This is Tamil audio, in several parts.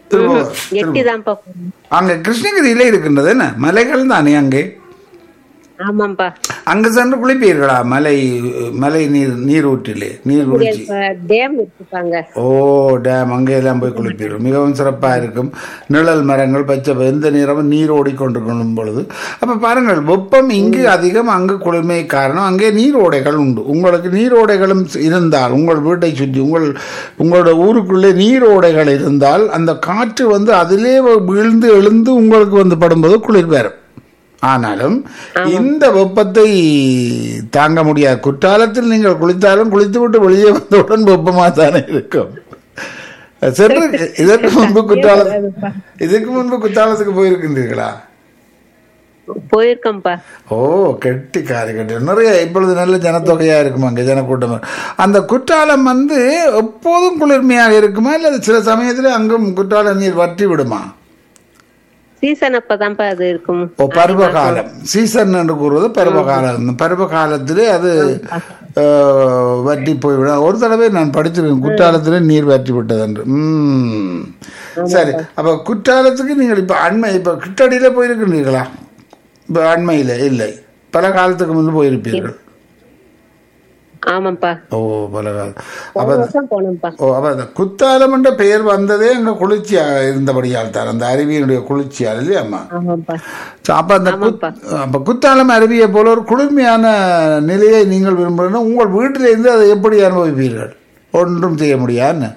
திரும்ப எட்டி தான்ப்பா அங்க கிருஷ்ணகிரியில இருக்கின்றது என்ன மலைகள் தானே அங்கே ஆமாப்பா அங்கு சென்று குளிப்பீர்களா மலை மலை நீர் நீரூற்றிலே நீர்வீழ்ச்சி டேம் இருக்குப்பாங்க ஓ டேம் அங்கெல்லாம் போய் குளிப்பீர்கள் மிகவும் சிறப்பா இருக்கும் நிழல் மரங்கள் பச்சை எந்த நேரமும் நீர் ஓடிக்கொண்டிருக்கும் பொழுது அப்ப பாருங்கள் வெப்பம் இங்கு அதிகம் அங்கு குளிர்மை காரணம் அங்கே நீரோடைகள் உண்டு உங்களுக்கு நீரோடைகளும் இருந்தால் உங்கள் வீட்டை சுற்றி உங்கள் உங்களோட ஊருக்குள்ளே நீரோடைகள் இருந்தால் அந்த காற்று வந்து அதிலே வீழ்ந்து எழுந்து உங்களுக்கு வந்து படும்போது குளிர் வரும் ஆனாலும் இந்த வெப்பத்தை தாங்க முடியாது குற்றாலத்தில் நீங்கள் குளித்தாலும் குளித்துவிட்டு வெளியே வந்தவுடன் வெப்பமாக தானே இருக்கும் சென்று இதற்கு முன்பு குற்றாலம் இதுக்கு முன்பு குற்றாலத்துக்கு போயிருக்கின்றீர்களா போயிருக்கோம்ப்பா ஓ கெட்டி காரி கட்டி நிறைய இப்பொழுது நல்ல ஜனத்தொகையா இருக்குமா அங்கே ஜனக்கூட்டம் அந்த குற்றாலம் வந்து எப்போதும் குளிர்மையாக இருக்குமா இல்லை சில சமயத்தில் அங்கும் குற்றால நீர் வற்றி விடுமா சீசன் அப்பதான்ப்பா அது இருக்கும் ஓ பருவகாலம் சீசன் என்று கூறுவது பருவகாலம் பருவகாலத்திலே அது அஹ், வற்றி போய்விடும் ஒரு தடவை நான் படிச்சிருக்கேன் குற்றாலத்திலே நீர் வற்றி விட்டது என்று ம் சரி அப்ப குற்றாலத்துக்கு நீங்கள் இப்ப அண்மை இப்ப கிட்டடியில போயிருக்கின்றீர்களா இப்ப அண்மையில இல்லை பல காலத்துக்கு முன்பு போயிருப்பீர்கள் ஆமாப்பா ஓ பல காலம் போன அப்ப வருஷம் போனோம்ப்பா ஓ அப்ப அந்த குத்தாலம் என்ற பெயர் வந்ததே அங்க குளிர்ச்சியா இருந்தபடியால் தான் அந்த அருவியினுடைய குளிர்ச்சியால் இல்லையா அம்மா ஆமாப்பா சோ, அப்ப அந்த குத்- அப்ப குத்தாலம் அருவியை போல ஒரு குளிர்மையான நிலையை நீங்கள் விரும்புகிறீங்கன்னா உங்கள் வீட்டிலிருந்து அதை எப்படி அனுபவிப்பீர்கள் ஒன்றும் செய்ய முடியாது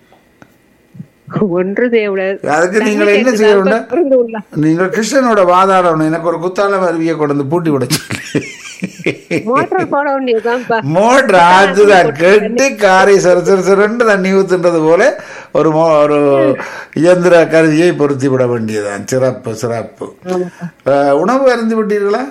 ஒன்று தேவையாது அதுக்கு நீங்கள் என்ன செய்ய வேண்டும் நீங்கள் கிருஷ்ணனோட வாதாடணும் எனக்கு ஒரு குத்தாலம் அருவியை கொண்டு வந்து பூட்டி விட சொல்லி மோட்டார் போட வேண்டியதுதான்ப்பா மோட்ரு அதுதான் கெட்டி காரை சர சர சரண்டு தண்ணி ஊத்துன்றது போல ஒரு மோ ஒரு இயந்திர கருவியை பொருத்தி விட வேண்டியதுதான் சிறப்பு சிறப்பு அஹ், உணவு அருந்து விட்டீர்களா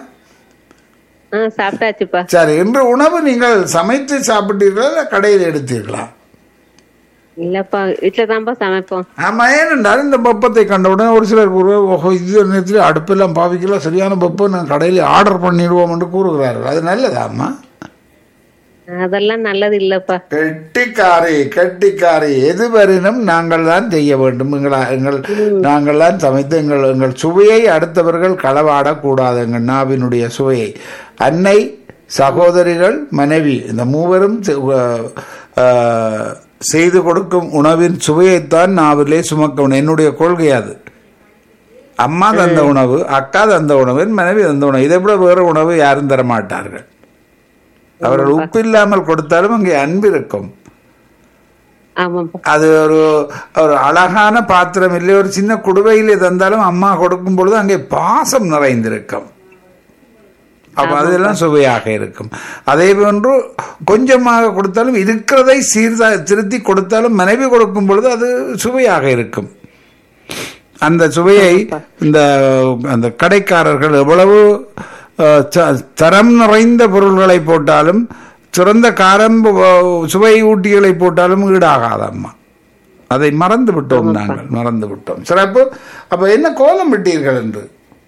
ஆ சாப்பிட்டாச்சுப்பா சரி இன்று உணவு நீங்கள் சமைத்து சாப்பிட்டீர்களா இல்லை கடையில் எடுத்தீர்களா இல்லப்பா வீட்டுல தான்ப்பா சமைப்போம் ஆமா ஏனென்றால் இந்த வெப்பத்தை கண்டவுடனே ஒரு சிலர் கூறுவார் ஓஹோ இது நேரத்தில் அடுப்பெல்லாம் பாவிக்கலாம் சரியான வெப்பம் நான் கடையில் ஆர்டர் பண்ணிடுவோம் என்று கூறுகிறார்கள் அது நல்லதாம்மா அதெல்லாம் நல்லது இல்லப்பா கெட்டிக்காரி கெட்டிக்காரி எது வரினும் நாங்கள் தான் செய்ய வேண்டும் எங்களா எங்கள் நாங்கள் தான் சமைத்து எங்கள் எங்கள் சுவையை அடுத்தவர்கள் களவாடக்கூடாது எங்கள் நாவினுடைய சுவையை அன்னை சகோதரிகள் மனைவி இந்த மூவரும் செ- அஹ், அஹ், செய்து கொடுக்கும் உணவின் சுவையைத்தான் நாவிலே சுமக்கணும் என்னுடைய கொள்கை அது அம்மா தந்த உணவு அக்கா தந்த உணவு என் மனைவி தந்த உணவு இதை விட வேறு உணவு யாரும் தர மாட்டார்கள் அவர்கள் உப்பு இல்லாமல் கொடுத்தாலும் அங்கே அன்பு இருக்கும் ஆமாப்பா அது ஒரு ஒரு அழகான பாத்திரம் இல்லை ஒரு சின்ன குடுவையிலே தந்தாலும் அம்மா கொடுக்கும் பொழுது அங்கே பாசம் நிறைந்திருக்கும் அப்ப அதெல்லாம் சுவையாக இருக்கும் அதே போன்று கொஞ்சமாக கொடுத்தாலும் இருக்கிறதை சீர்தா திருத்தி கொடுத்தாலும் மனைவி கொடுக்கும் பொழுது அது சுவையாக இருக்கும் அந்த சுவையை இந்த அந்த கடைக்காரர்கள் எவ்வளவு அஹ், ச- தரம் நிறைந்த பொருள்களை போட்டாலும் சிறந்த காரம் அஹ், சுவை ஊட்டிகளை போட்டாலும் ஈடாகாதம்மா அதை மறந்து விட்டோம் நாங்கள் மறந்து விட்டோம் சிறப்பு அப்ப என்ன கோலம் விட்டீர்கள் என்று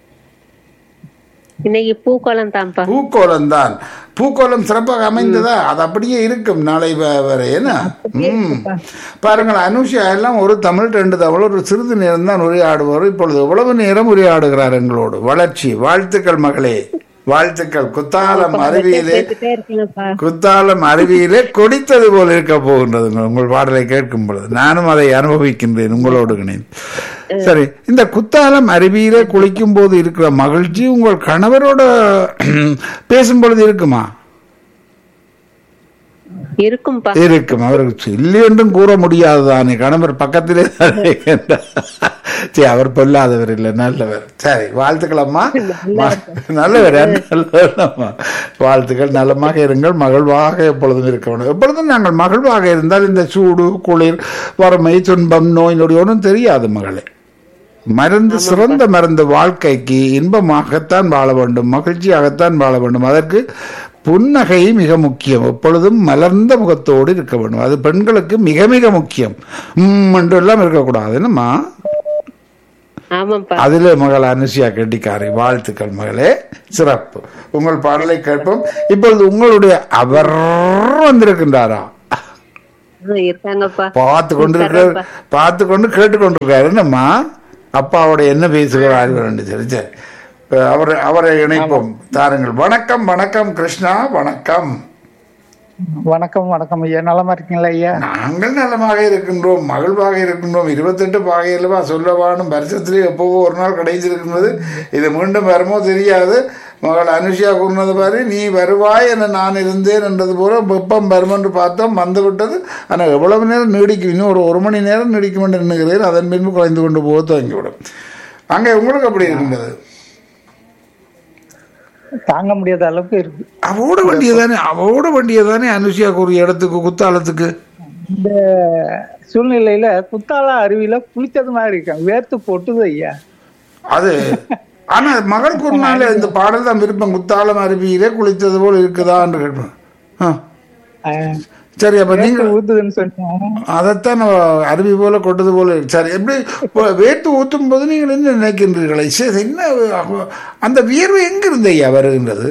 இன்னைக்கு பூக்கோளம் தான்ப்பா பூக்கோலம் தான் பூக்கோலம் சிறப்பாக அமைந்ததா அது அப்படியே இருக்கும் நாளை வ- வரை என்ன ம் பாருங்கள் அனுஷா எல்லாம் ஒரு தமிழ் ரெண்டு தமிழ் ஒரு சிறிது நேரம் தான் உரையாடுவார் இப்பொழுது எவ்வளவு நேரம் உரையாடுகிறார் எங்களோடு வளர்ச்சி வாழ்த்துக்கள் மகளே வாழ்த்துக்கள் குத்தாலம் அருவியிலே கேட்டுட்டே இருக்கீங்கப்பா குத்தாலம் அருவியிலே கொடித்தது போல இருக்க போகின்றது உங்கள் உங்கள் பாடலை கேட்கும் பொழுது நானும் அதை அனுபவிக்கின்றேன் உங்களோடு இணைந்து சரி இந்த குத்தாலம் அருவியிலே குளிக்கும் போது இருக்கிற மகிழ்ச்சி உங்கள் கணவரோட பேசும் பொழுது இருக்குமா இருக்கும்பா இருக்கும் அவருக்கு இல்லை என்றும் கூற முடியாதுதானே கணவர் பக்கத்திலே தானே இருக்கின்றார். சரி அவர் பொல்லாதவர் இல்லை நல்லவர் சரி வாழ்த்துக்கள் அம்மா நல்லவர் நல்லவர் அம்மா வாழ்த்துக்கள் நலமாக இருங்கள் மகிழ்வாக எப்பொழுதும் இருக்க வேண்டும் எப்பொழுதும் நாங்கள் மகிழ்வாக இருந்தால் இந்த சூடு குளிர் வறுமை துன்பம் நோய் நொடி ஒன்றும் தெரியாது மகளே மருந்து சிறந்த மருந்து வாழ்க்கைக்கு இன்பமாகத்தான் வாழ வேண்டும் மகிழ்ச்சியாகத்தான் வாழ வேண்டும் அதற்கு புன்னகை மிக முக்கியம் எப்பொழுதும் மலர்ந்த முகத்தோடு இருக்க வேண்டும் அது பெண்களுக்கு மிக மிக முக்கியம் உம் என்று எல்லாம் இருக்கக்கூடாது என்னம்மா ஆமாப்பா அதிலே மகள் அனுசியா கெட்டிக்காரை வாழ்த்துக்கள் மகளே சிறப்பு உங்கள் பாடலை கேட்போம் இப்பொழுது உங்களுடைய அவர் வந்திருக்கின்றாரா ஆ, இருக்காங்கப்பா பார்த்து கொண்டு இருக்க பார்த்து கொண்டு கேட்டுக்கொண்டிருக்காரு என்னம்மா அப்பாவோட என்ன பேசுகிறார்கள் என்று சரி சரி இப்ப அவரை அவரை இணைப்போம் தாருங்கள் வணக்கம் வணக்கம் கிருஷ்ணா வணக்கம் வணக்கம் வணக்கம் ஐயா நலமா இருக்கீங்களா ஐயா நாங்கள் நலமாக இருக்கின்றோம் மகிழ்வாக இருக்கின்றோம் இருபத்தெட்டு பாகையிலவா சொல்லவானும் வருஷத்திலே எப்போவோ ஒரு நாள் கிடைச்சிருக்கின்றது இது மீண்டும் வருமோ தெரியாது மகள் அனுஷியா கூறினது மாதிரி நீ வருவாய் என நான் இருந்தேன் என்றது போல வெப்பம் வரும் என்று பார்த்தோம் வந்து விட்டது ஆனால் எவ்வளவு நேரம் நீடிக்கும் இன்னும் ஒரு ஒரு மணி நேரம் நீடிக்கும் என்று எண்ணுகிறேன் அதன் பின்பு குறைந்து கொண்டு போக துவங்கிவிடும் அங்கே உங்களுக்கு அப்படி இருக்கின்றது தாங்க முடியாத அளவுக்கு இருக்கு அவோட வண்டியதானே அவோட வண்டியதானே அனுஷியா கூறிய இடத்துக்கு குத்தாலத்துக்கு இந்த சூழ்நிலையில குத்தால அருவியில குளிச்சது மாதிரி இருக்காங்க வேர்த்து பொட்டுது ஐயா அது ஆனா மகள் கூறினால இந்த பாடல் தான் விருப்பம் குத்தாலம் அருவியிலே குளித்தது போல் இருக்குதா என்று கேட்பேன் ஆ, ஆஹ், சரி அப்ப நீங்க வேர்த்து ஊத்துதுன்னு சொன்னாங்க அதைத்தான் நான் அருவி போல கொட்டது போல இருக்கு. சரி எப்படி இப்போ வேர்த்து ஊத்தும் போது நீங்கள் என்ன நினைக்கின்றீர்களே சரி என்ன அஹ், அந்த வியர்வை எங்க இருந்து ஐயா வருகின்றது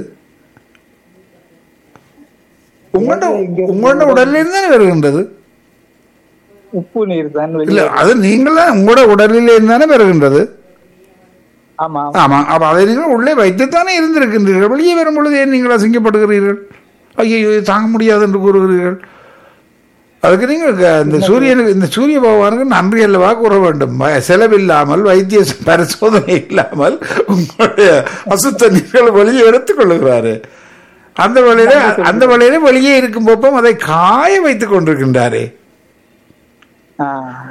உங்களோட உங்களோட உடல்ல இருந்து தானே வருகின்றது உப்பு நீர் தான் இல்ல வெளியே அது நீங்களா உங்களோட உடலிலே இருந்து தானே வருகின்றது ஆமா ஆமா அப்ப அதை நீங்கள் உள்ளே வைத்துத்தானே இருந்திருக்கின்றீர்கள் வெளியே வரும் பொழுது ஏன் நீங்கள் அசிங்கப்படுகிறீர்கள் ஐயோ தாங்க முடியாது என்று கூறுகிறீர்கள் அதுக்கு நீங்கள் க- இந்த சூரியனுக்கு இந்த சூரிய பகவானுக்கு நன்றி அல்லவா கூற வேண்டும் வ- செலவில்லாமல் வைத்திய ச- பரிசோதனை இல்லாமல் உங்களுடைய அசுத்த நீர்கள் வெளியே எடுத்துக் கொள்ளுகிறாரு அந்த வழியில அந்த வழியில வெளியே இருக்கும் போப்பம் அதை காய வைத்துக் கொண்டிருக்கின்றாரே ஆஹ்,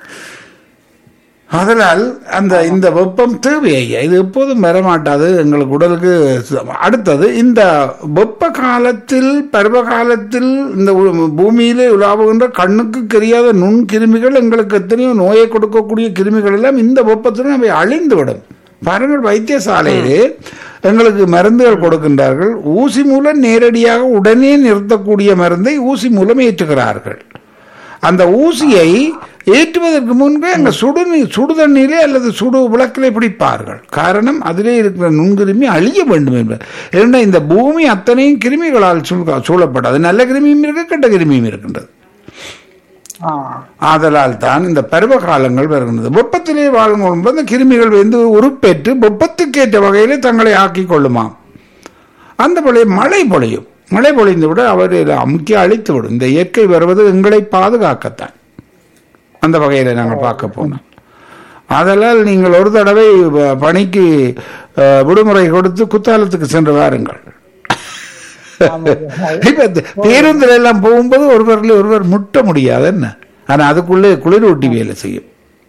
அதனால் அந்த இந்த வெப்பம் தேவை ஐயா இது எப்போதும் வரமாட்டாது எங்களுக்கு உடலுக்கு ச- அடுத்தது இந்த வெப்ப காலத்தில் பருவ காலத்தில் இந்த உ- பூமியிலே உலாவுகின்ற கண்ணுக்கு தெரியாத நுண்கிருமிகள் எங்களுக்கு எத்தனையோ நோயை கொடுக்கக்கூடிய கிருமிகள் எல்லாம் இந்த வெப்பத்தில் அவை அழிந்துவிடும் பாருங்கள் வைத்தியசாலையிலே எங்களுக்கு மருந்துகள் கொடுக்கின்றார்கள் ஊசி மூலம் நேரடியாக உடனே நிறுத்தக்கூடிய மருந்தை ஊசி மூலம் ஏற்றுகிறார்கள் அந்த ஊசியை ஏற்றுவதற்கு முன்பே அங்க சுடு நீர் சுடு தண்ணீரே அல்லது சுடு விளக்கிலே பிடிப்பார்கள் காரணம் அதிலே இருக்கிற நுண்கிருமி அழிய வேண்டும் என்பது ஏன்னா இந்த பூமி அத்தனையும் கிருமிகளால் சூழ சூழப்பட்டது நல்ல கிருமியும் இருக்கு கெட்ட கிருமியும் இருக்கின்றது ஆஹ், ஆதலால் தான் இந்த பருவ காலங்கள் வருகின்றது வெப்பத்திலே வாழும் போது இந்த கிருமிகள் வந்து உருப்பெற்று வெப்பத்துக்கேற்ற வகையிலே தங்களை ஆக்கிக் கொள்ளுமாம் அந்த பொழிய மழை பொழியும் மழை பொழிந்து விட அவர் முக்கிய அழித்து விடும் இந்த இயற்கை வருவது எங்களை பாதுகாக்கத்தான் அந்த வகையில் நாங்கள் பார்க்க போனோம் ஆதலால் நீங்கள் ஒரு தடவை வ- பணிக்கு அஹ், விடுமுறை கொடுத்து குத்தாலத்துக்கு சென்று வாருங்கள் ஆமா ஐயா. இப்ப இந்த பேருந்துல எல்லாம் போகும்போது ஒருவரில் ஒருவர் முட்ட முடியாது என்ன ஆனா அதுக்குள்ளே குளிர் ஊட்டி வேலை செய்யும்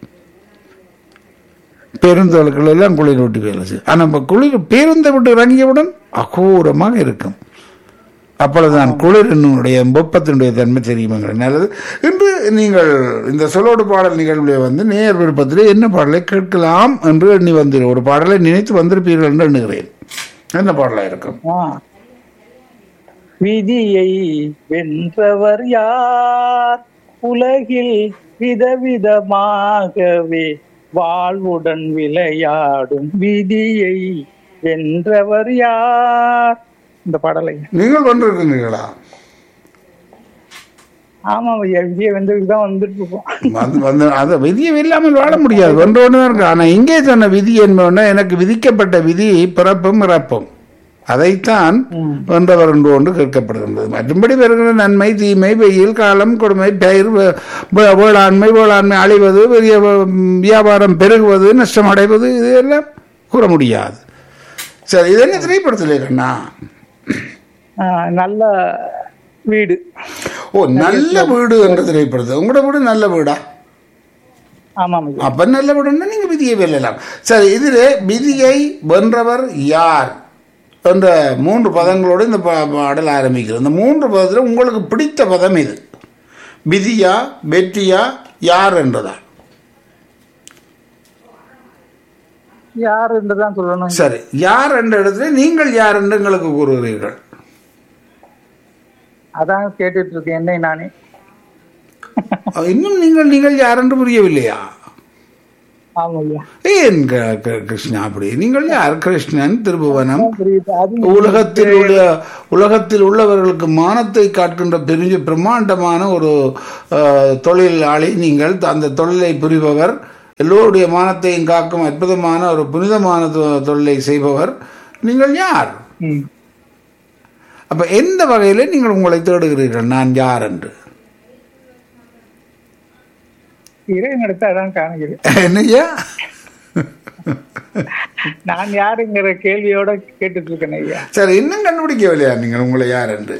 பேருந்துகளுக்குள்ள எல்லாம் குளிர் ஊட்டி வேலை செய்யும் ஆனா இப்ப குளிர் பேருந்தை விட்டு இறங்கியவுடன் அகோரமாக இருக்கும் அப்பொழுதுதான் குளிர் என்னுடைய வெப்பத்தினுடைய தன்மை தெரியுமாங்க நல்லது இன்று நீங்கள் இந்த சொல்லோடு பாடல் நிகழ்வுல வந்து நேர் விருப்பத்திலே என்ன பாடலை கேட்கலாம் என்று எண்ணி வந்து ஒரு பாடலை நினைத்து வந்திருப்பீர்கள் என்று எண்ணுகிறேன் என்ன பாடலா இருக்கும் ஆஹ். விதியை வென்றவர் யார் உலகில் விதவிதமாகவே வாழ்வுடன் விளையாடும் விதியை வென்றவர் யார் இந்த பாடலை நீங்கள் வந்திருக்கிறீர்களா ஆமா ஐயா விதியை வென்றதுக்கு தான் வந்துட்டு இருக்கோம் வந்து வந்து அது விதியை இல்லாமல் வாழ முடியாது ஒன்று ஒன்று தான் இருக்கு ஆனால் இங்கே சொன்ன விதி என்பவன எனக்கு விதிக்கப்பட்ட விதி பிறப்பும் இறப்பும் அதைத்தான் வென்றவர் என்று ஒன்று கேட்கப்படுகின்றது மற்றும்படி வருகிற நன்மை தீமை வெயில் காலம் கொடுமை பயிர் வே- வே- வேளாண்மை வேளாண்மை அழிவது பெரிய வ- வியாபாரம் பெருகுவது நஷ்டம் அடைவது இது எல்லாம் கூற முடியாது சரி இது என்ன திரைப்படத்தில் கண்ணா ஆஹ் நல்ல வீடு ஓ நல்ல வீடு என்ற திரைப்படத்தில் உங்களோட வீடு நல்ல வீடா ஆமாம் ஐயா அப்ப நல்ல விடணும்னா நீங்க விதியை வெல்லலாம் சரி இதில் விதியை வென்றவர் யார் என்ற மூன்று பதங்களோடு இந்த பா- பாடல் ஆரம்பிக்கிறது இந்த மூன்று பதத்தில் உங்களுக்கு பிடித்த பதம் இது விதியா வெற்றியா யார் என்றதா யார் என்றுதான் சொல்லணும் சரி யார் என்ற இடத்துல நீங்கள் யார் என்று எங்களுக்கு கூறுகிறீர்கள் அதான் கேட்டுட்டு இருக்கேன் என்னை நானே இன்னும் நீங்கள் நீங்கள் யார் என்று புரியவில்லையா ஆமா ஐயா ஏன் க- க- கிருஷ்ணா அப்படி நீங்கள் யார் கிருஷ்ணன் திருபுவனம் புரியுது அது உலகத்தில் உள்ள உலகத்தில் உள்ளவர்களுக்கு மானத்தை காட்டுகின்ற பெரிய பிரம்மாண்டமான ஒரு அஹ், தொழிலாளி நீங்கள் அந்த தொழிலை புரிபவர் எல்லோருடைய மானத்தையும் காக்கும் அற்புதமான ஒரு புனிதமான தொ- தொழிலை செய்பவர் நீங்கள் யார் ம். அப்ப எந்த வகையில நீங்கள் உங்களை தேடுகிறீர்கள் நான் யார் என்று இறை நடத்த அதான் காணுகிறேன் என்னையா நான் யாருங்கிற கேள்வியோட கேட்டுட்டு இருக்கேன் ஐயா சரி இன்னும் கண்டுபிடிக்கவில்லையா நீங்கள் உங்களை யார் என்று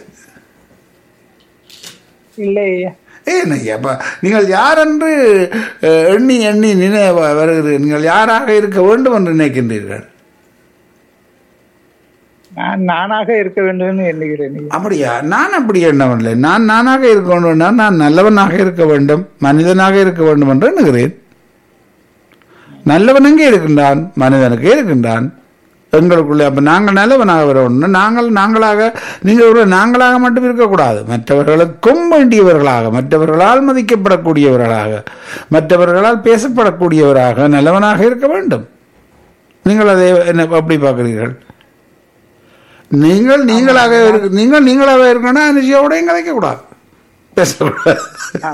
இல்லை ஐயா ஏன் ஐயா அப்ப நீங்கள் யார் என்று அஹ், எண்ணி எண்ணி நினை வருகிறீர்கள் நீங்கள் யாராக இருக்க வேண்டும் என்று நினைக்கின்றீர்கள் நான் நானாக இருக்க வேண்டும் எண்ணுகிறேன் ஐயா அப்படியா நான் அப்படி எண்ணவில்லை நான் நானாக இருக்க வேண்டும் நான் நல்லவனாக இருக்க வேண்டும் மனிதனாக இருக்க வேண்டும் என்று எண்ணுகிறேன் நல்லவன் எங்கே இருக்கின்றான் மனிதனுக்கே இருக்கின்றான் எங்களுக்குள்ளே அப்ப நாங்கள் நல்லவனாக வர வேண்டும் நாங்கள் நாங்களாக நீங்கள் ஒரு நாங்களாக மட்டும் இருக்கக்கூடாது மற்றவர்களுக்கும் வேண்டியவர்களாக மற்றவர்களால் மதிக்கப்படக்கூடியவர்களாக மற்றவர்களால் பேசப்படக்கூடியவராக நல்லவனாக இருக்க வேண்டும் நீங்கள் அதை என்ன அப்படி பார்க்கிறீர்கள் நீங்கள் நீங்களாக இருக்கு நீங்கள் நீங்களாக இருக்கணும் அனுஷியோடையும் கதைக்க கூடாது பேசக்கூடாது ஆ.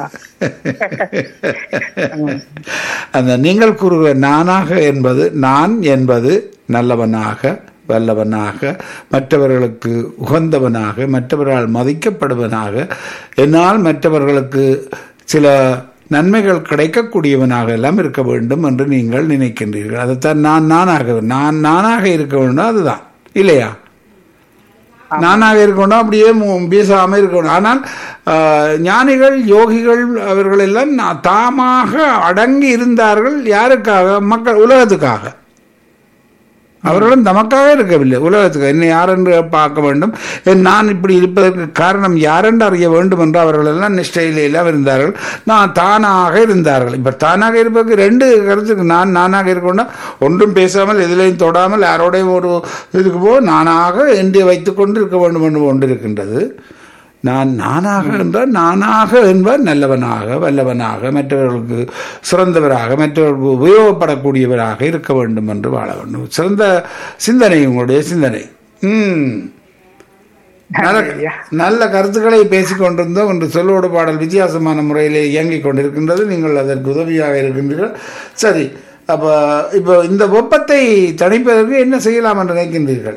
அந்த நீங்கள் கூறுகிற நானாக என்பது நான் என்பது நல்லவனாக வல்லவனாக மற்றவர்களுக்கு உகந்தவனாக மற்றவர்களால் மதிக்கப்படுவனாக என்னால் மற்றவர்களுக்கு சில நன்மைகள் கிடைக்கக்கூடியவனாக எல்லாம் இருக்க வேண்டும் என்று நீங்கள் நினைக்கின்றீர்கள் அதைத்தான் நான் நானாக நான் நானாக இருக்க வேண்டும் அதுதான் இல்லையா நானாக இருக்கணும் அப்படியே மு- பேசாம இருக்கணும் ஆனால் ஆஹ், ஞானிகள் யோகிகள் அவர்கள் எல்லாம் நா- தாமாக அடங்கி இருந்தார்கள் யாருக்காக மக்கள் உலகத்துக்காக அவர்களும் தமக்காக இருக்கவில்லை உலகத்துக்கு என்னை யார் என்று பார்க்க வேண்டும் என் நான் இப்படி இருப்பதற்கு காரணம் யாரென்று அறிய வேண்டும் என்று அவர்கள் எல்லாம் நிஷ்டையில எல்லாம் இருந்தார்கள் நான் தானாக இருந்தார்கள் இப்ப தானாக இருப்பதற்கு ரெண்டு கருத்துக்கு நான் நானாக இருக்கணும் ஒன்றும் பேசாமல் எதிலையும் தொடாமல் யாரோடையும் ஒரு இதுக்கு போ நானாக என்று வைத்துக்கொண்டு இருக்க வேண்டும் என்று ஒன்று இருக்கின்றது நான் நானாக என்றால் நானாக என்பார் நல்லவனாக வல்லவனாக மற்றவர்களுக்கு சிறந்தவராக மற்றவர்களுக்கு உபயோகப்படக்கூடியவராக இருக்க வேண்டும் என்று வாழ வேண்டும் சிறந்த சிந்தனை உங்களுடைய சிந்தனை ம் நல்ல ஐயா. நல்ல கருத்துக்களை பேசிக் கொண்டிருந்தோம் என்று சொல்லோடு பாடல் வித்தியாசமான முறையிலே இயங்கிக் கொண்டிருக்கின்றது நீங்கள் அதற்கு உதவியாக இருக்கின்றீர்கள் சரி அப்ப இப்போ இந்த வெப்பத்தை தணிப்பதற்கு என்ன செய்யலாம் என்று நினைக்கின்றீர்கள்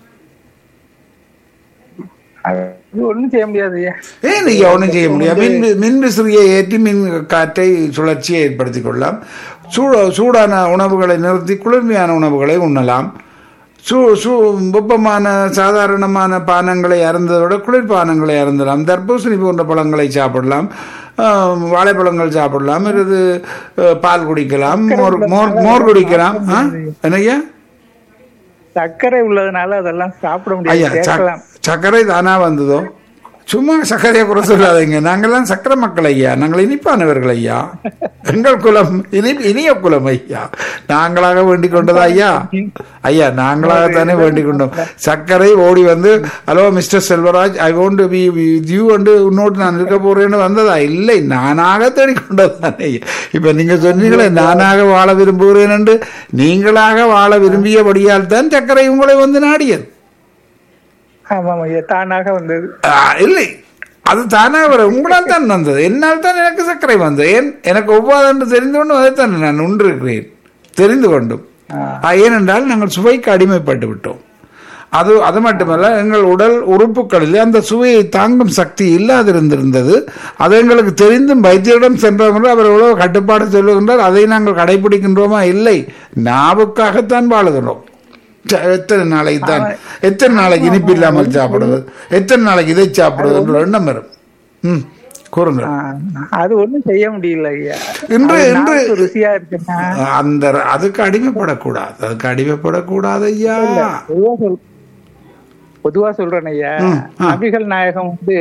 அது ஒண்ணும் செய்ய முடியாது ஐயா ஏன் நீங்க ஒன்றும் செய்ய முடியாது மின் மின் விசிறியை ஏற்றி மின் காற்றை சுழற்சியை ஏற்படுத்திக் கொள்ளலாம் சூட சூடான உணவுகளை நிறுத்தி குளிர்மையான உணவுகளை உண்ணலாம் சூ சூ வெப்பமான சாதாரணமான பானங்களை அருந்ததை விட குளிர்பானங்களை அருந்தலாம் தர்பூசணி போன்ற பழங்களை சாப்பிடலாம் ஆஹ், வாழைப்பழங்கள் சாப்பிடலாம் இது அஹ், பால் குடிக்கலாம் மோர் மோர் மோர் குடிக்கலாம் ஆ? என்னய்யா சர்க்கரை உள்ளதுனால அதெல்லாம் சாப்பிட ஐயா முடியாது சக்- கேட்கலாம் சர்க்கரை தானா வந்ததோ சும்மா சர்க்கரையை குறை சொல்லாதீங்க நாங்கெல்லாம் சக்கர மக்கள் ஐயா நாங்கள் இனிப்பானவர்கள் ஐயா எங்கள் குலம் இனி இனிய குலம் ஐயா நாங்களாக வேண்டிக் கொண்டதா ஐயா ஐயா நாங்களாகத்தானே வேண்டிக் கொண்டோம் சர்க்கரை ஓடி வந்து hello mister Selvaraj I want be you வந்து உன்னோட்டு நான் இருக்க போறேன்னு வந்ததா இல்லை நானாக தேடிக்கொண்டதானே ஐயா இப்ப நீங்க சொன்னீங்களே நானாக வாழ விரும்புகிறேன் என்று நீங்களாக வாழ விரும்பியபடியால் தான் சர்க்கரை உங்களை வந்து நாடியது ஆமாம் ஐயா தானாக வந்தது ஆ, இல்லை அது தானாக வர உங்களால் தான் வந்தது என்னால் தான் எனக்கு சர்க்கரை வந்தது ஏன் எனக்கு ஒவ்வாது என்று தெரிந்து கொண்டும் அதைத்தான் நான் உண்டிருக்கிறேன் தெரிந்து கொண்டும் ஆ, ஏனென்றால் நாங்கள் சுவைக்கு அடிமைப்பட்டு விட்டோம் அது அது மட்டுமல்ல எங்கள் உடல் உறுப்புகளில் அந்த சுவையை தாங்கும் சக்தி இல்லாதிருந்திருந்தது அது எங்களுக்கு தெரிந்தும் வைத்தியரிடம் சென்றவங்க அவர் எவ்வளவு கட்டுப்பாடு சொல்லுகின்றார் அதை நாங்கள் கடைபிடிக்கின்றோமா இல்லை நாவுக்காகத்தான் வாழுகிறோம் ச- எத்தனை நாளைக்கு தான் எத்தனை நாளைக்கு இனிப்பு இல்லாமல் சாப்பிடுவது எத்தனை நாளைக்கு இதை சாப்பிடுவது என்ற எண்ணம் வரும் ம் கூறுங்கள் ஆ, அது ஒண்ணும் செய்ய முடியல ஐயா இன்று அது இன்று நாக்கு ருசியா இருக்குன்னா அந்த அதுக்கு அடிமைப்படக்கூடாது அதுக்கு அடிமைப்படக்கூடாது ஐயா பொதுவா சொல் பொதுவா சொல்றேன் ஐயா ம், ஆ. நபிகள் நாயகம் வந்து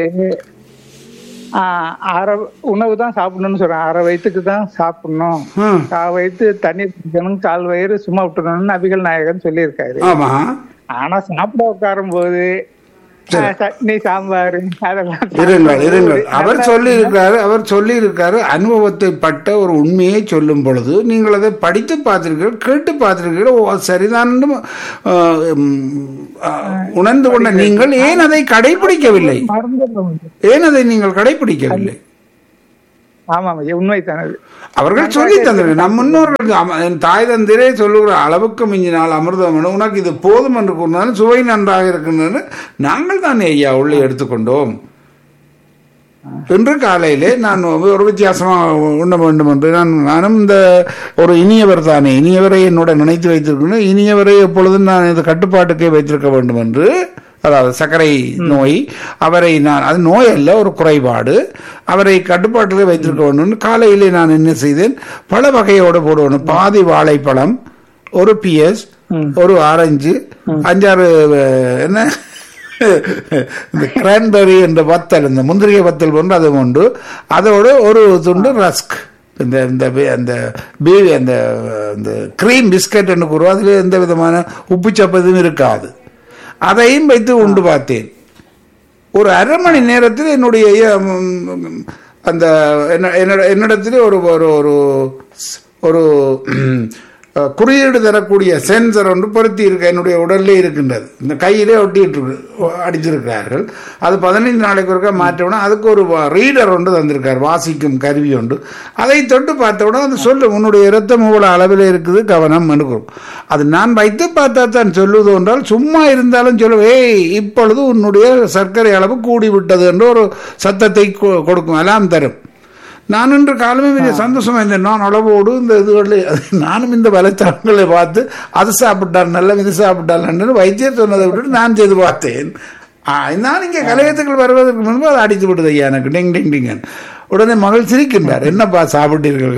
ஆ, அரை உணவு தான் சாப்பிடணும்னு சொல்றேன் அரை வயிற்றுக்கு தான் சாப்பிடணும் ம், கா வயிற்று தண்ணீர் குடிக்கணும் கால் வயிறு சும்மா விட்டுறணும்னு நபிகள் நாயகன் சொல்லியிருக்காரு ஆமா ஆனா சாப்பிட உட்காரும் போது ஆ, சட்னி சாம்பார் அதெல்லாம் இருங்கள் இருங்கள் அவர் சொல்லி இருக்காரு அவர் சொல்லி இருக்காரு அனுபவத்தை பட்ட ஒரு உண்மையை சொல்லும் பொழுது நீங்கள் அதை படித்து பார்த்திருக்கீர்கள் கேட்டு பார்த்திருக்கீர்கள் ஓ, அது சரிதான் என்று, ஆ, ம், ஆ, உணர்ந்து கொண்ட நீங்கள் ஏன் அதை கடைபிடிக்கவில்லை மறந்துடுறோம் ஏன் அதை நீங்கள் கடைபிடிக்கவில்லை ஆமாம் ஐயா உண்மைதான் அது அவர்கள் சொல்லி தந்தனர் நம் முன்னோர்கள் அம- என் தாய் தந்திரே சொல்லுகிற அளவுக்கு மிஞ்சினால் அமிர்தம் என உனக்கு இது போதும் என்று கூறினாலும் சுவை நன்றாக இருக்கின்றது நாங்கள் தானே ஐயா உள்ளே எடுத்துக்கொண்டோம் இன்று காலையிலே நான் ஒரு வித்தியாசமாக உண்ண வேண்டும் என்று நான் நானும் இந்த ஒரு இனியவர் தானே இனியவரை என்னோட நினைத்து வைத்திருக்கணும் இனியவரை எப்பொழுதும் நான் இந்த கட்டுப்பாட்டுக்கே வைத்திருக்க வேண்டும் என்று அதாவது சர்க்கரை நோய் அவரை நான் அது நோய் அல்ல ஒரு குறைபாடு அவரை கட்டுப்பாட்டிலே வைத்திருக்க வேண்டும் காலையிலே நான் என்ன செய்தேன் பல வகையோடு போடுவேன் பாதி வாழைப்பழம் ஒரு பிஎஸ் ஒரு ஆரஞ்சு அஞ்சாறு அஹ், என்ன இந்த கிரான்பெரி என்ற வத்தல் இந்த முந்திரிகை வத்தல் போன்று அது உண்டு அதோடு ஒரு துண்டு ரஸ்க் இந்த இந்த பி- அந்த பீ அந்த இந்த க்ரீம் பிஸ்கட் என்று கூறுவோம் அதில் எந்த விதமான உப்பு சப்பதும் இருக்காது அதையும் வைத்து உண்டு பார்த்தேன் ஒரு அரை மணி நேரத்தில் என்னுடைய ம், அந்த என்ன- என்னோட என்னிடத்தில் ஒரு ஒரு ஒரு ஒரு ம், அஹ், குறியீடு தரக்கூடிய சென்சர் ஒன்று பொருத்தி இருக்க என்னுடைய உடல்லே இருக்கின்றது இந்த கையிலே ஒட்டிட்டு இருக்கு அடிச்சிருக்கிறார்கள் அது பதினைந்து நாளைக்கு ஒருக்கா மாற்றவுடனே அதுக்கு ஒரு ரீடர் ஒன்று தந்திருக்கார் வாசிக்கும் கருவி உண்டு அதை தொட்டு பார்த்த உடனே அது சொல்லு உன்னுடைய இரத்தம் இவ்வளவு அளவில் இருக்குது கவனம் இருக்கும் அது நான் வைத்து பார்த்தா தான் சொல்லுவது என்றால் சும்மா இருந்தாலும் சொல்லுவேன் ஏய் இப்பொழுது உன்னுடைய சர்க்கரை அளவு கூடி விட்டது என்று ஒரு சத்தத்தை கொ- கொடுக்கும் எல்லாம் தரும் நான் இன்று காலமே மிக சந்தோஷமா இருந்தேன் நான் அளவோடு இந்த இதுகளில் நானும் இந்த வலைத்தளங்களை பார்த்து அது சாப்பிட்டால் நல்ல இது சாப்பிட்டால் நல்ல வைத்தியர் சொன்னதை விட்டுட்டு நான் செய்து பார்த்தேன் ஆ, நான் இங்கே கலையத்துக்கள் வருவதற்கு முன்பு அதை அடித்து விட்டது ஐயா எனக்கு டிங் டிங் டிங்கன் உடனே மகள் சிரிக்கின்றார் என்னப்பா சாப்பிட்டீர்கள்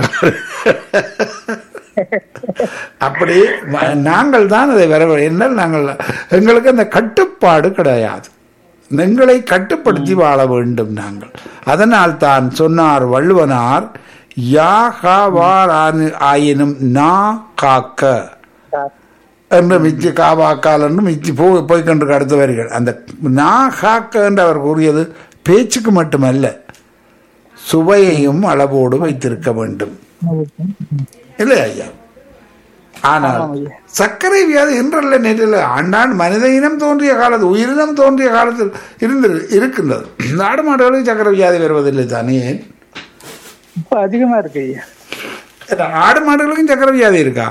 அப்படி ம- நாங்கள் தான் அதை வர என்றால் நாங்கள் எங்களுக்கு அந்த கட்டுப்பாடு கிடையாது எங்களை கட்டுப்படுத்தி வாழ வேண்டும் நாங்கள் அதனால் தான் சொன்னார் வள்ளுவனார் யாகாவார் ஆயினும் நா காக்க என்று மிச்சி காவாக்கால் என்று மிச்சி போ போய்கொண்டு அடுத்த வரிகள் அந்த நா காக்க என்று அவர் கூறியது பேச்சுக்கு மட்டுமல்ல சுவையையும் அளவோடு வைத்திருக்க வேண்டும் இல்லை ஐயா ஆனால் சர்க்கரை வியாதி இன்றல்ல நேற்றில் ஆண்டாண்டு மனித இனம் தோன்றிய காலத்து உயிரினம் தோன்றிய காலத்தில் இருந்து இருக்கின்றது இந்த ஆடு மாடுகளுக்கு சர்க்கரை வியாதி வருவதில்லை தானே இப்ப அதிகமா இருக்கு ஐயா ஏன்னா, ஆடு மாடுகளுக்கும் சர்க்கரை வியாதி இருக்கா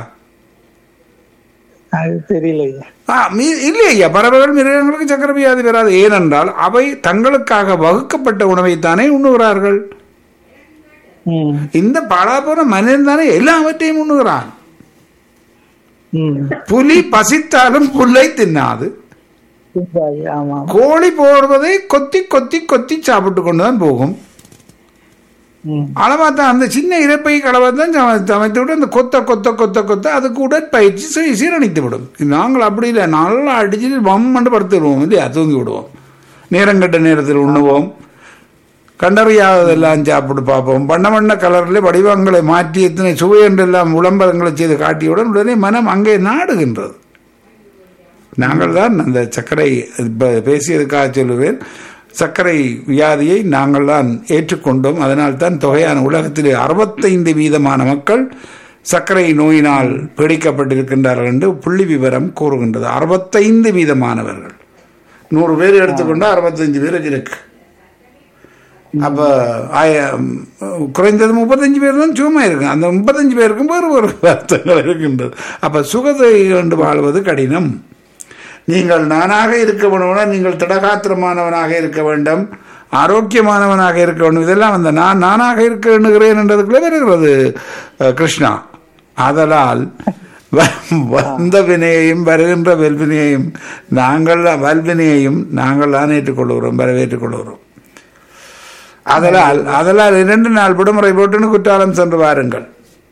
அது தெரியல ஐயா ஆ மீ இல்லை ஐயா பறவைகள் மிருகங்களுக்கு சர்க்கரை வியாதி வராது ஏனென்றால் அவை தங்களுக்காக வகுக்கப்பட்ட உணவைத்தானே உண்ணுகிறார்கள் ம் இந்த பாலாபுர மனிதன் தானே எல்லாவற்றையும் உண்ணுகிறான் ம் புலி பசித்தாலும் புல்லை தின்னாது சரிங்க ஐயா, ஆமா கோழி போடுவதை கொத்தி கொத்தி கொத்தி சாப்பிட்டு கொண்டுதான் போகும் ம் அளவாத்தான் அந்த சின்ன இறப்பை களவாத்தான் சம- சமைத்து விட்டு அந்த கொத்த கொத்த கொத்த கொத்த அதுக்கு உடற்பயிற்சி சீ- சீரணித்து விடும் நாங்கள் அப்படி இல்லை நல்லா அடிச்சு வம்மண்டு படுத்துடுவோம் இல்லையா தூங்கி விடுவோம் நேரங்கட்ட நேரத்தில் உண்ணுவோம் கண்டறியாததெல்லாம் சாப்பிட்டு பார்ப்போம் வண்ண வண்ண கலரில் வடிவங்களை மாற்றி எத்தனை சுவை என்றெல்லாம் விளம்பரங்களை செய்து காட்டியவுடன் உடனே மனம் அங்கே நாடுகின்றது நாங்கள் தான் அந்த சர்க்கரை இப்ப பேசியதுக்காக சொல்லுவேன் சர்க்கரை வியாதியை நாங்கள் தான் ஏற்றுக்கொண்டோம் அதனால் தான் தொகையான உலகத்திலே அறுபத்தைந்து வீதமான மக்கள் சர்க்கரை நோயினால் பீடிக்கப்பட்டிருக்கின்றார்கள் என்று புள்ளி விவரம் கூறுகின்றது அறுபத்தைந்து வீதமானவர்கள் நூறு பேர் எடுத்துக்கொண்டா அறுபத்தஞ்சு பேருக்கு இருக்கு அப்ப ஆய- குறைந்தது முப்பத்தஞ்சு பேர் தான் சும்மா இருக்கு அந்த முப்பத்தஞ்சு பேருக்கும் வேறு ஒரு வருத்தங்கள் இருக்கின்றது அப்ப சுகத்தை கண்டு வாழ்வது கடினம் நீங்கள் நானாக இருக்க வேண்டும்னா நீங்கள் திடகாத்திரமானவனாக இருக்க வேண்டும் ஆரோக்கியமானவனாக இருக்க வேண்டும் இதெல்லாம் அந்த நான் நானாக இருக்க எண்ணுகிறேன் என்றதுக்குள்ளே வருகிறது அஹ், கிருஷ்ணா ஆதலால் வ- வந்த வினையையும் வருகின்ற வெல்வினையையும் நாங்கள் தான் வல்வினையையும் நாங்கள் தான் ஏற்றுக்கொள்கிறோம் வரவேற்றுக் கொள்கிறோம் அதனால் அதனால் இரண்டு நாள் விடுமுறை போட்டுன்னு குற்றாலம் சென்று வாருங்கள்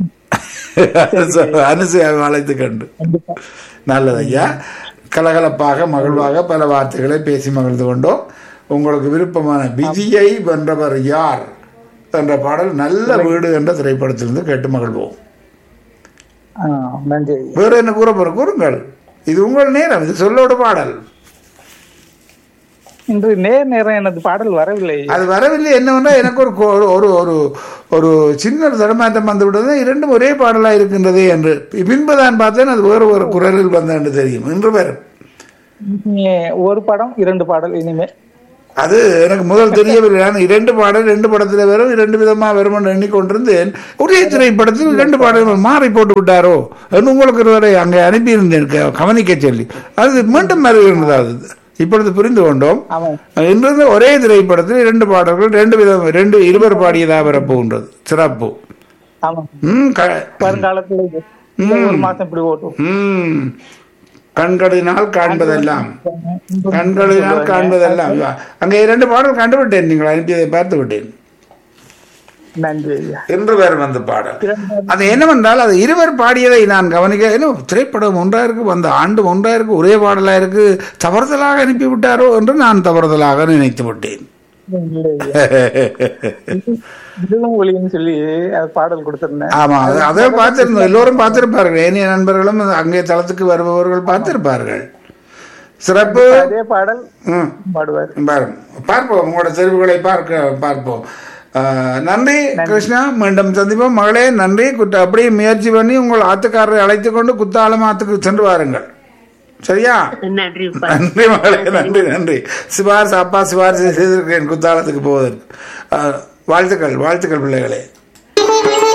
அனுசையாக அழைத்து கண்டு கண்டிப்பா நல்லது ஐயா கலகலப்பாக மகிழ்வாக பல வார்த்தைகளை பேசி மகிழ்ந்து கொண்டோம் உங்களுக்கு விருப்பமான விஜயை வென்றவர் யார் என்ற பாடல் நல்ல வீடு என்ற திரைப்படத்திலிருந்து கேட்டு மகிழ்வோம் ஆ, நன்றி ஐயா வேறு என்ன கூற போற கூறுங்கள் இது உங்கள் நேரம் இது சொல்லோடு பாடல் இன்று நேர் நேரம் எனது பாடல் வரவில்லை அது வரவில்லை என்னவென்றால் எனக்கு ஒரு கோ- ஒரு ஒரு ஒரு சின்ன ஒரு தடமாற்றம் வந்து விட்டது இரண்டும் ஒரே பாடலாக இருக்கின்றதே என்று பின்புதான் பார்த்தேன் அது வேறு ஒரு குரலில் வந்த என்று தெரியும் இன்று வரும் இனி ஒரு படம் இரண்டு பாடல் இனிமே அது எனக்கு முதல் தெரியவில்லை நான் இரண்டு பாடல் ரெண்டு படத்துல வரும் இரண்டு விதமா வரும் என்று எண்ணிக்கொண்டிருந்தேன் ஒரே திரைப்படத்தில் இரண்டு பாடல்கள் மாறி போட்டு விட்டாரோ என்று உங்களுக்கு ஒருவரை அங்கே அனுப்பியிருந்தேன் க- கவனிக்க சொல்லி அது மீண்டும் வருகின்றது அது இப்பொழுது புரிந்து கொண்டோம் ஆமாம் இன்றிருந்து ஒரே திரைப்படத்தில் இரண்டு பாடல்கள் ரெண்டு விதம் ரெண்டு இருவர் பாடியதாக வரப்போகின்றது சிறப்பு ஆமாம் ம் க- வருங்காலத்துல இது. இந்த ஒரு மாசம் இப்படி ஓட்டும் ம் கண்களினால் காண்பதெல்லாம் கண்களினால் காண்பதெல்லாம் அங்கே இரண்டு பாடல் கண்டுவிட்டேன் நீங்கள் அனுப்பியதை பார்த்து விட்டேன் நன்றி ஐயா என்று வேறு வந்த பாடல் இரண்டு அது என்னவென்றால் அது இருவர் பாடியதை நான் கவனிக்க ஏன்னா திரைப்படம் ஒன்றா இருக்கு வந்த ஆண்டு ஒன்றா இருக்கு ஒரே பாடலா இருக்கு தவறுதலாக அனுப்பி விட்டாரோ என்று நான் தவறுதலாக நினைத்து விட்டேன் இல்லை ஐயா. இதுவும் ஒளின்னு சொல்லி அது பாடல் கொடுத்திருந்தேன் ஆமா அது- அதை பார்த்திருந்தோம் எல்லோரும் பார்த்திருப்பார்கள் ஏனைய நண்பர்களும் அங்கே தளத்துக்கு வருபவர்கள் பார்த்திருப்பார்கள் சிறப்பு அதே பாடல் ம் பாடுவார் பாருங்க பார்ப்போம் உங்களோட தெரிவுகளை பார்க்க பார்ப்போம் ஆஹ், நன்றி கிருஷ்ணா மீண்டும் சந்திப்போம் மகளே நன்றி குத்த அப்படியே முயற்சி பண்ணி உங்கள் ஆத்துக்காரரை அழைத்து கொண்டு குத்தாலம் ஆத்துக்கு சென்று வாருங்கள் சரியா நன்றிப்பா நன்றி மகளே நன்றி நன்றி சிபாரிசு அப்பா சிபாரிசு செய்திருக்கேன் குத்தாலத்துக்கு போவதற்கு ஆஹ், வாழ்த்துக்கள் வாழ்த்துக்கள் பிள்ளைகளே